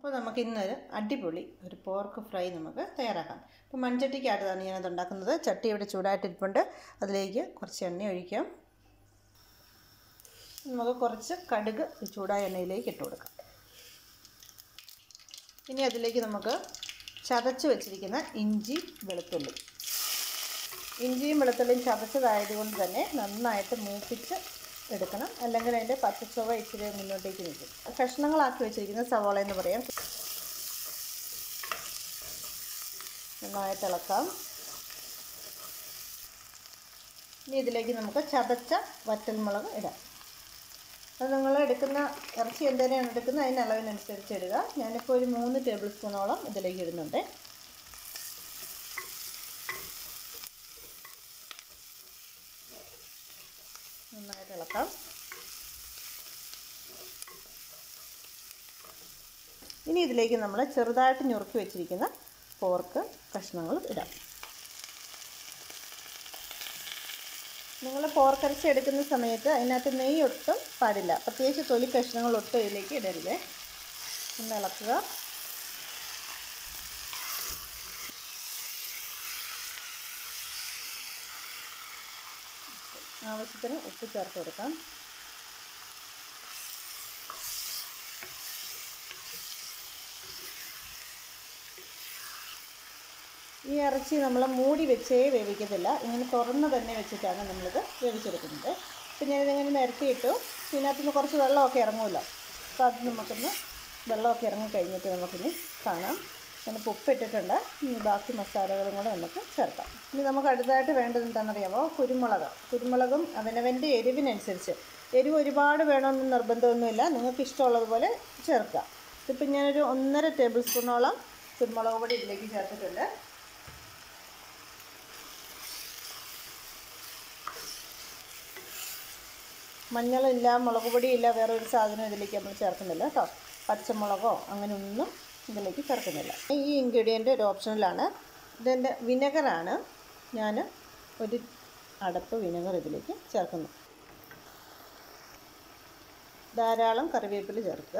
അപ്പോൾ നമുക്ക് ഇന്നൊരു അടിപൊളി ഒരു പോർക്ക് ഫ്രൈ നമുക്ക് തയ്യാറാക്കാം അപ്പോൾ മൺചട്ടിക്കകത്താണ് ഞാനത് ഉണ്ടാക്കുന്നത് ചട്ടി ഇവിടെ ചൂടായിട്ടിരിപ്പുണ്ട് അതിലേക്ക് കുറച്ച് എണ്ണ ഒഴിക്കാം നമുക്ക് കുറച്ച് കടുക് ഈ ചൂടായ എണ്ണയിലേക്ക് ഇട്ട് കൊടുക്കാം ഇനി അതിലേക്ക് നമുക്ക് ചതച്ച് വെച്ചിരിക്കുന്ന ഇഞ്ചി വെളുത്തുള്ളി ഇഞ്ചിയും വെളുത്തുള്ളിയും ചതച്ചതായതുകൊണ്ട് തന്നെ നന്നായിട്ട് മൂപ്പിച്ച് എടുക്കണം അല്ലെങ്കിൽ അതിൻ്റെ പച്ചച്ചുവ ഇച്ചിരി മുന്നോട്ടേക്ക് നിൽക്കും കഷ്ണങ്ങളാക്കി വെച്ചിരിക്കുന്ന സവാള എന്ന് പറയാം നന്നായിട്ട് ഇളക്കാം ഇനി ഇതിലേക്ക് നമുക്ക് ചതച്ച വറ്റൽമുളക് ഇടാം അത് നിങ്ങൾ എടുക്കുന്ന ഇറച്ചി എന്തേനെയാണ് എടുക്കുന്നത് അതിന് അളവിനനുസരിച്ച് ഇടുക ഞാനിപ്പോൾ ഒരു മൂന്ന് ടേബിൾ സ്പൂണോളം ഇതിലേക്ക് ഇടുന്നുണ്ട് നന്നായിട്ട് ഇളക്കാം ഇനി ഇതിലേക്ക് നമ്മൾ ചെറുതായിട്ട് ഞുറുക്കി വെച്ചിരിക്കുന്ന പോർക്ക് കഷ്ണങ്ങൾ ഇടാം നിങ്ങൾ പോർക്കരച്ച് എടുക്കുന്ന സമയത്ത് അതിനകത്ത് നെയ്യ് ഒട്ടും പാടില്ല പ്രത്യേകിച്ച് തൊലി കഷ്ണങ്ങൾ ഒട്ടും ഇതിലേക്ക് ഇടരുത് ഒന്ന് ഇളക്കുക ആവശ്യത്തിന് ഉപ്പ് ചേർത്ത് കൊടുക്കാം ഈ ഇറച്ചി നമ്മൾ മൂടി വെച്ചേ വേവിക്കത്തില്ല ഇങ്ങനെ തുറന്ന് തന്നെ വെച്ചിട്ടാണ് നമ്മളിത് വേവിച്ചെടുക്കുന്നത് പിന്നെ ഇതിങ്ങനെ നിരത്തിയിട്ടു ഇതിനകത്തുനിന്ന് കുറച്ച് വെള്ളമൊക്കെ ഇറങ്ങുമല്ലോ അപ്പോൾ അത് നമുക്കൊന്ന് വെള്ളമൊക്കെ ഇറങ്ങി കഴിഞ്ഞിട്ട് നമുക്കിനി കാണാം ഞാനിപ്പോൾ ഉപ്പിട്ടിട്ടുണ്ട് ഇനി ബാക്കി മസാലകളും കൂടെ നമുക്ക് ചേർക്കാം ഇനി നമുക്ക് അടുത്തതായിട്ട് വേണ്ടത് എന്താണെന്നറിയാമോ കുരുമുളക് കുരുമുളകും അവനവൻ്റെ എരിവിനനുസരിച്ച് എരിവ് ഒരുപാട് വേണമെന്ന് നിർബന്ധമൊന്നുമില്ല നിങ്ങൾക്ക് ഇഷ്ടമുള്ളതുപോലെ ചേർക്കുക ഇതിപ്പോൾ ഞാനൊരു ഒന്നര ടേബിൾ സ്പൂണോളം കുരുമുളക് പൊടി ഇതിലേക്ക് ചേർത്തിട്ടുണ്ട് മഞ്ഞളില്ല മുളക് പൊടിയില്ല വേറെ ഒരു സാധനം ഇതിലേക്ക് നമ്മൾ ചേർക്കുന്നില്ല കേട്ടോ പച്ചമുളകോ അങ്ങനെ ഒന്നും ഇതിലേക്ക് ചേർക്കുന്നില്ല ഈ ഇൻഗ്രീഡിയൻ്റ് ഒരു ഓപ്ഷനിലാണ് ഇതിൻ്റെ വിനെഗറാണ് ഞാൻ ഒരു അടപ്പ് വിനെഗർ ഇതിലേക്ക് ചേർക്കുന്നു ധാരാളം കറിവേപ്പില ചേർക്കുക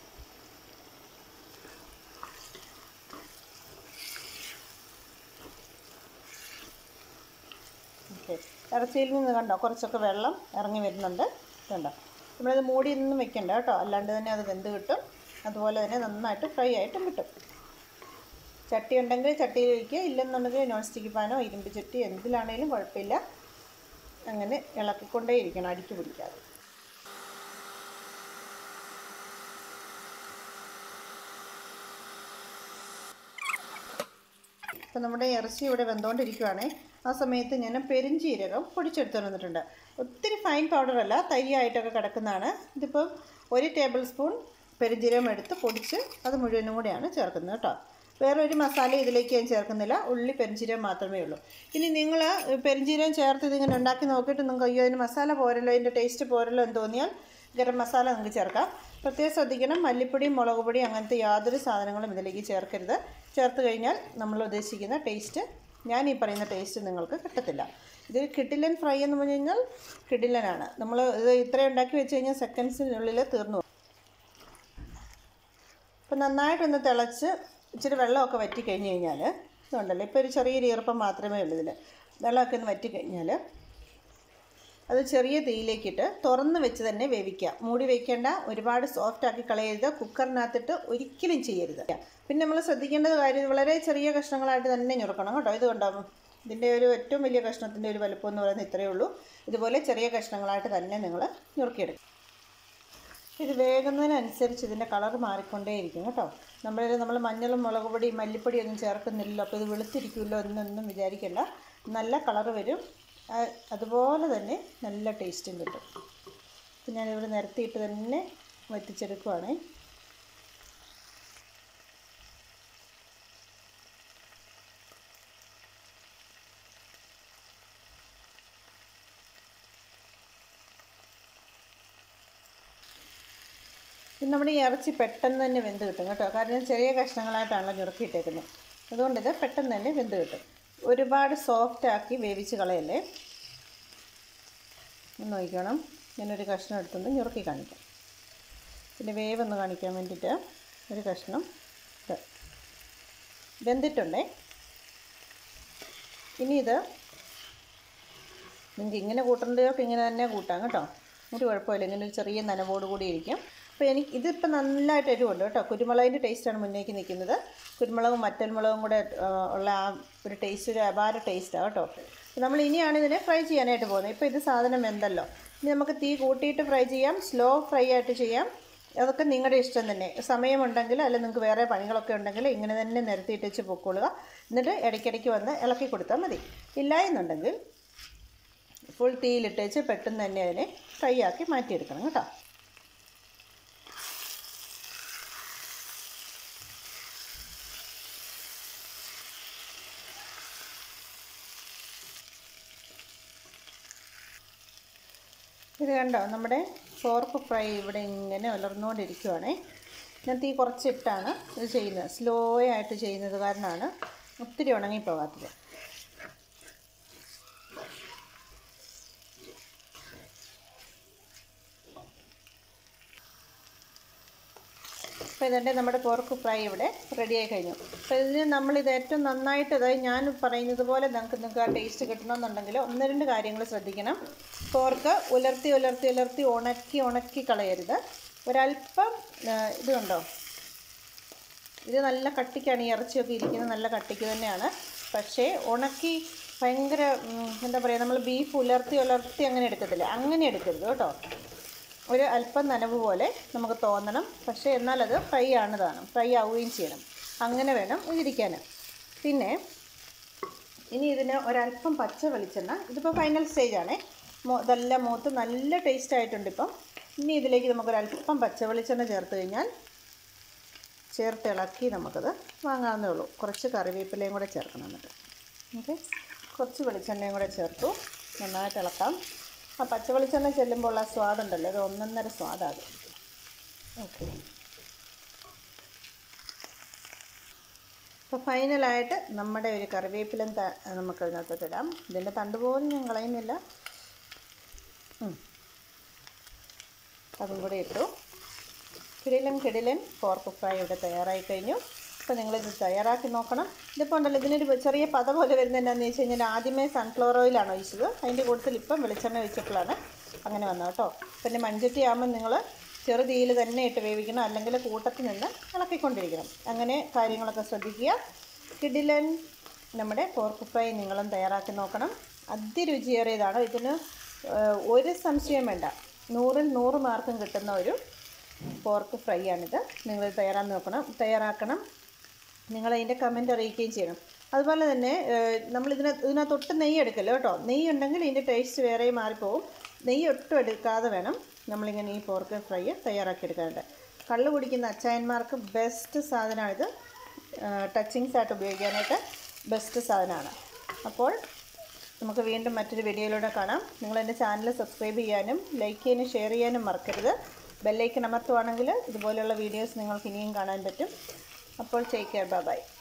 ഓക്കെ ഇറച്ചിയിൽ നിന്ന് കണ്ടോ കുറച്ചൊക്കെ വെള്ളം ഇറങ്ങി വരുന്നുണ്ട് കണ്ടോ നമ്മളത് മൂടിയൊന്നും വെക്കണ്ട കേട്ടോ അല്ലാണ്ട് തന്നെ അത് വെന്ത് കിട്ടും അതുപോലെ തന്നെ നന്നായിട്ട് ഫ്രൈ ആയിട്ടും കിട്ടും ചട്ടി ഉണ്ടെങ്കിൽ ചട്ടിയിൽ ഒഴിക്കുക ഇല്ലെന്നുണ്ടെങ്കിൽ നോൺ സ്റ്റിക്ക് പാനോ ഇരുമ്പ് ചട്ടി എന്തിലാണേലും കുഴപ്പമില്ല അങ്ങനെ ഇളക്കിക്കൊണ്ടേ ഇരിക്കണം അടിക്ക് പിടിക്കാതെ അപ്പോൾ നമ്മുടെ ഇറച്ചി ഇവിടെ വെന്തുകൊണ്ടിരിക്കുവാണേ ആ സമയത്ത് ഞാൻ പെരിഞ്ചീരകം പൊടിച്ചെടുത്ത് വന്നിട്ടുണ്ട് ഒത്തിരി ഫൈൻ പൗഡറല്ല തൈയായിട്ടൊക്കെ കിടക്കുന്നതാണ് ഇതിപ്പോൾ ഒരു ടേബിൾ സ്പൂൺ പെരിഞ്ചീരകം എടുത്ത് പൊടിച്ച് അത് മുഴുവനും കൂടെയാണ് ചേർക്കുന്നത് കേട്ടോ വേറെ ഒരു മസാല ഇതിലേക്ക് ഞാൻ ചേർക്കുന്നില്ല ഉള്ളി പെരിഞ്ചീരകം മാത്രമേ ഉള്ളൂ ഇനി നിങ്ങൾ പെരിഞ്ചീരകം ചേർത്ത് ഇതിങ്ങനെ ഉണ്ടാക്കി നോക്കിയിട്ട് നിങ്ങൾക്ക് അയ്യോ അതിന് മസാല പോരല്ലോ അതിൻ്റെ ടേസ്റ്റ് പോരല്ലോ എന്ന് തോന്നിയാൽ ഗരം മസാല നിങ്ങൾക്ക് ചേർക്കാം പ്രത്യേകം ശ്രദ്ധിക്കണം മല്ലിപ്പൊടി മുളക് പൊടി അങ്ങനത്തെ യാതൊരു സാധനങ്ങളും ഇതിലേക്ക് ചേർക്കരുത് ചേർത്ത് കഴിഞ്ഞാൽ നമ്മൾ ഉദ്ദേശിക്കുന്ന ടേസ്റ്റ് ഞാൻ ഈ പറയുന്ന ടേസ്റ്റ് നിങ്ങൾക്ക് കിട്ടത്തില്ല ഇത് കിഡിലൻ ഫ്രൈ എന്ന് പറഞ്ഞു കഴിഞ്ഞാൽ കിഡിലനാണ് നമ്മൾ ഇത് ഇത്രയും ഉണ്ടാക്കി വെച്ച് കഴിഞ്ഞാൽ സെക്കൻഡ്സിനുള്ളിൽ തീർന്നു അപ്പോൾ നന്നായിട്ടൊന്ന് തിളച്ച് ഇച്ചിരി വെള്ളമൊക്കെ വറ്റി കഴിഞ്ഞ് കഴിഞ്ഞാൽ ഇതുണ്ടല്ലോ ഇപ്പോൾ ഒരു ചെറിയൊരു ഈർപ്പം മാത്രമേ ഉള്ളൂ ഇതിൽ വെള്ളമൊക്കെ ഒന്ന് വറ്റി കഴിഞ്ഞാൽ അത് ചെറിയ തീയിലേക്കിട്ട് തുറന്ന് വെച്ച് തന്നെ വേവിക്കുക മൂടി വയ്ക്കേണ്ട ഒരുപാട് സോഫ്റ്റ് ആക്കി കളയരുത് കുക്കറിനകത്തിട്ട് ഒരിക്കലും ചെയ്യരുത് പിന്നെ നമ്മൾ ശ്രദ്ധിക്കേണ്ടത് കാര്യം വളരെ ചെറിയ കഷ്ണങ്ങളായിട്ട് തന്നെ ഞുറുക്കണം കേട്ടോ ഇത് കണ്ടോ ഇതിൻ്റെ ഒരു ഏറ്റവും വലിയ കഷ്ണത്തിൻ്റെ ഒരു വലുപ്പം എന്ന് പറയുന്നത് ഇത്രയേ ഉള്ളൂ ഇതുപോലെ ചെറിയ കഷ്ണങ്ങളായിട്ട് തന്നെ നിങ്ങൾ ഞുറുക്കിയെടുക്കും ഇത് വേകുന്നതിനനുസരിച്ച് ഇതിൻ്റെ കളർ മാറിക്കൊണ്ടേയിരിക്കും കേട്ടോ നമ്മൾ നമ്മൾ മഞ്ഞളും മുളക് പൊടി മല്ലിപ്പൊടി ഒന്നും ചേർക്കുന്നില്ലല്ലോ അപ്പോൾ ഇത് വെളുത്തിരിക്കുമല്ലോ എന്നൊന്നും വിചാരിക്കേണ്ട നല്ല കളർ വരും അതുപോലെ തന്നെ നല്ല ടേസ്റ്റും കിട്ടും അപ്പം ഞാനിവിടെ നിരത്തിയിട്ട് തന്നെ വറ്റിച്ചെടുക്കുവാണേ പിന്നെ നമ്മുടെ ഈ ഇറച്ചി പെട്ടെന്ന് തന്നെ വെന്ത് കിട്ടും കേട്ടോ കാരണം ചെറിയ കഷ്ണങ്ങളായിട്ടാണല്ലോ ഞുറുക്കിയിട്ടേക്കുന്നത് അതുകൊണ്ട് ഇത് പെട്ടെന്ന് തന്നെ വെന്ത് കിട്ടും ഒരുപാട് സോഫ്റ്റ് ആക്കി വേവിച്ച് കളയല്ലേ ഒന്ന് നോക്കണം ഞാനൊരു കഷ്ണം എടുത്തുകൊണ്ട് ഞുറുക്കി കാണിക്കാം പിന്നെ വേവ് ഒന്ന് കാണിക്കാൻ വേണ്ടിയിട്ട് ഒരു കഷ്ണം ഇത് വെന്തിട്ടുണ്ടേ ഇനി ഇത് നിങ്ങൾക്ക് ഇങ്ങനെ കൂട്ടേണ്ടതൊക്കെ ഇങ്ങനെ തന്നെ കൂട്ടാം കേട്ടോ ഒരു കുഴപ്പമില്ല ഇങ്ങനെ ഒരു ചെറിയ നനവോട് കൂടി ഇരിക്കും അപ്പോൾ എനിക്ക് ഇതിപ്പോൾ നല്ലതായിട്ട് എരിവുണ്ട് കേട്ടോ കുരുമുളകിൻ്റെ ടേസ്റ്റാണ് മുന്നേക്ക് നിൽക്കുന്നത് കുരുമുളകും മറ്റൽമുളകും കൂടെ ആ, ഉള്ള ആ ഒരു ടേസ്റ്റ് ഒരു അപാര ടേസ്റ്റാണ് കേട്ടോ അപ്പോൾ നമ്മൾ ഇനിയാണ് ഇതിനെ ഫ്രൈ ചെയ്യാനായിട്ട് പോകുന്നത് ഇപ്പോൾ ഇത് സാധനം എന്തല്ലോ ഇനി നമുക്ക് തീ കൂട്ടിയിട്ട് ഫ്രൈ ചെയ്യാം സ്ലോ ഫ്രൈ ആയിട്ട് ചെയ്യാം അതൊക്കെ നിങ്ങളുടെ ഇഷ്ടം തന്നെ സമയമുണ്ടെങ്കിൽ അല്ല നിങ്ങൾക്ക് വേറെ പണികളൊക്കെ ഉണ്ടെങ്കിൽ ഇങ്ങനെ തന്നെ നിരത്തിയിട്ട് വെച്ച് പൊക്കോളുക എന്നിട്ട് ഇടയ്ക്കിടയ്ക്ക് വന്ന് ഇളക്കി കൊടുത്താൽ മതി ഇല്ല എന്നുണ്ടെങ്കിൽ ഫുൾ തീയിലിട്ട് വെച്ച് പെട്ടെന്ന് തന്നെ അതിനെ ഫ്രൈ ആക്കി മാറ്റിയെടുക്കണം കേട്ടോ ഇത് കണ്ടോ നമ്മുടെ പോർക്ക് ഫ്രൈ ഇവിടെ ഇങ്ങനെ ഉലർന്നുകൊണ്ടിരിക്കുവാണേ ഞാൻ തീ കുറച്ചിട്ടാണ് ഇത് ചെയ്യുന്നത് സ്ലോ ആയിട്ട് ചെയ്യുന്നത് കാരണമാണ് ഒത്തിരി ഉണങ്ങിപ്പോകാത്തത് അപ്പോൾ ഇതെൻ്റെ നമ്മുടെ പോർക്ക് ഫ്രൈ ഇവിടെ റെഡിയായി കഴിഞ്ഞു അപ്പോൾ ഇതിന് നമ്മളിത് ഏറ്റവും നന്നായിട്ട് അതായത് ഞാൻ പറയുന്നത് പോലെ നിങ്ങൾക്ക് നിങ്ങൾക്ക് ആ ടേസ്റ്റ് കിട്ടണമെന്നുണ്ടെങ്കിൽ ഒന്ന് രണ്ട് കാര്യങ്ങൾ ശ്രദ്ധിക്കണം പോർക്ക് ഉലർത്തി ഉലർത്തി ഉലർത്തി ഉണക്കി ഉണക്കി കളയരുത് ഒരല്പം ആ, ഇത് കണ്ടോ ഇത് നല്ല കട്ടിക്കാണ് ഈ ഇറച്ചിയൊക്കെ ഇരിക്കുന്നത് നല്ല കട്ടിക്ക് തന്നെയാണ് പക്ഷേ ഉണക്കി ഭയങ്കര ഉം, എന്താ പറയുക നമ്മൾ ബീഫ് ഉലർത്തി ഉലർത്തി അങ്ങനെ എടുക്കത്തില്ല അങ്ങനെ എടുക്കരുത് കേട്ടോ ഒരു അല്പം നനവ് പോലെ നമുക്ക് തോന്നണം പക്ഷേ എന്നാൽ അത് ഫ്രൈ ആണതാണ് ഫ്രൈ ആവുകയും ചെയ്യണം അങ്ങനെ വേണം ഇതിരിക്കാൻ പിന്നെ ഇനി ഇതിന് ഒരല്പം പച്ച വെളിച്ചെണ്ണ ഇതിപ്പോൾ ഫൈനൽ സ്റ്റേജാണേ മോ ഇതെല്ലാം മൂത്ത് നല്ല ടേസ്റ്റ് ആയിട്ടുണ്ട് ഇപ്പം ഇനി ഇതിലേക്ക് നമുക്കൊരല്പം പച്ച വെളിച്ചെണ്ണ ചേർത്ത് കഴിഞ്ഞാൽ ചേർത്ത് ഇളക്കി നമുക്കത് വാങ്ങാവുന്നേ ഉള്ളൂ കുറച്ച് കറിവേപ്പിലയും കൂടെ ചേർക്കണം എന്നിട്ട് ഓക്കെ കുറച്ച് വെളിച്ചെണ്ണയും കൂടെ ചേർത്തു നന്നായിട്ട് ഇളക്കാം ആ പച്ച വെളിച്ചെണ്ണ ചെല്ലുമ്പോൾ ആ സ്വാദുണ്ടല്ലോ അത് ഒന്നൊന്നര സ്വാദാകും ഓക്കെ അപ്പോൾ ഫൈനലായിട്ട് നമ്മുടെ ഒരു കറിവേപ്പിലും ത- നമുക്ക് അതിനകത്തോട്ട് ഇടാം ഇതിൻ്റെ തണ്ട് പോലും ഞാൻ കളയുന്നില്ല ഉം. അതും കൂടെ ഇട്ടു കിടിലൻ കിടിലൻ പോർക്ക് ഫ്രൈ ഇവിടെ തയ്യാറായി കഴിഞ്ഞു അപ്പോൾ നിങ്ങളിത് തയ്യാറാക്കി നോക്കണം ഇതിപ്പോൾ ഉണ്ടല്ലോ ഇതിനൊരു ചെറിയ പത പോലെ വരുന്നത് എന്താണെന്ന് വെച്ച് കഴിഞ്ഞാൽ ആദ്യമേ സൺഫ്ലവർ ഓയിലാണ് ഒഴിച്ചത് അതിൻ്റെ കൂട്ടത്തിൽ ഇപ്പം വെളിച്ചെണ്ണ ഒഴിച്ചപ്പോഴാണ് അങ്ങനെ വന്നത് കേട്ടോ പിന്നെ മൺചട്ടി ആകുമ്പോൾ നിങ്ങൾ ചെറു തീയിൽ തന്നെ ഇട്ട് വേവിക്കണം അല്ലെങ്കിൽ കൂട്ടത്തിൽ നിന്ന് ഇളക്കിക്കൊണ്ടിരിക്കണം അങ്ങനെ കാര്യങ്ങളൊക്കെ ശ്രദ്ധിക്കുക കിടിലൻ നമ്മുടെ പോർക്ക് ഫ്രൈ നിങ്ങളും തയ്യാറാക്കി നോക്കണം അതിരുചിയേറിയതാണ് ഇതിന് ഏഹ്, ഒരു സംശയം വേണ്ട നൂറിൽ നൂറ് മാർക്കും കിട്ടുന്ന ഒരു പോർക്ക് ഫ്രൈ ആണിത് നിങ്ങൾ തയ്യാറാക്കി നോക്കണം തയ്യാറാക്കണം നിങ്ങൾ അതിൻ്റെ കമൻറ്റ് അറിയിക്കുകയും ചെയ്യണം അതുപോലെ തന്നെ ഏഹ്, നമ്മൾ ഇതിന് ഇതിനകത്ത് ഒട്ടും നെയ്യ് എടുക്കല്ലോ കേട്ടോ നെയ്യ് ഉണ്ടെങ്കിൽ ഇതിൻ്റെ ടേസ്റ്റ് വേറെ മാറിപ്പോവും നെയ്യ് ഒട്ടും എടുക്കാതെ വേണം നമ്മളിങ്ങനെ ഈ പോർക്ക് ഫ്രൈ തയ്യാറാക്കിയെടുക്കാനുണ്ട് കള്ള് കുടിക്കുന്ന അച്ചായന്മാർക്ക് ബെസ്റ്റ് സാധനമാണിത് ടച്ചിങ്സ് ആയിട്ട് ഉപയോഗിക്കാനായിട്ട് ബെസ്റ്റ് സാധനമാണ് അപ്പോൾ നമുക്ക് വീണ്ടും മറ്റൊരു വീഡിയോയിലൂടെ കാണാം നിങ്ങൾ എൻ്റെ ചാനൽ സബ്സ്ക്രൈബ് ചെയ്യാനും ലൈക്ക് ചെയ്യാനും ഷെയർ ചെയ്യാനും മറക്കരുത് ബെല്ലൈക്കൻ അമർത്തുവാണെങ്കിൽ ഇതുപോലെയുള്ള വീഡിയോസ് നിങ്ങൾക്ക് ഇനിയും കാണാൻ പറ്റും അപ്പോൾ ടേക്ക് കെയർ ബൈ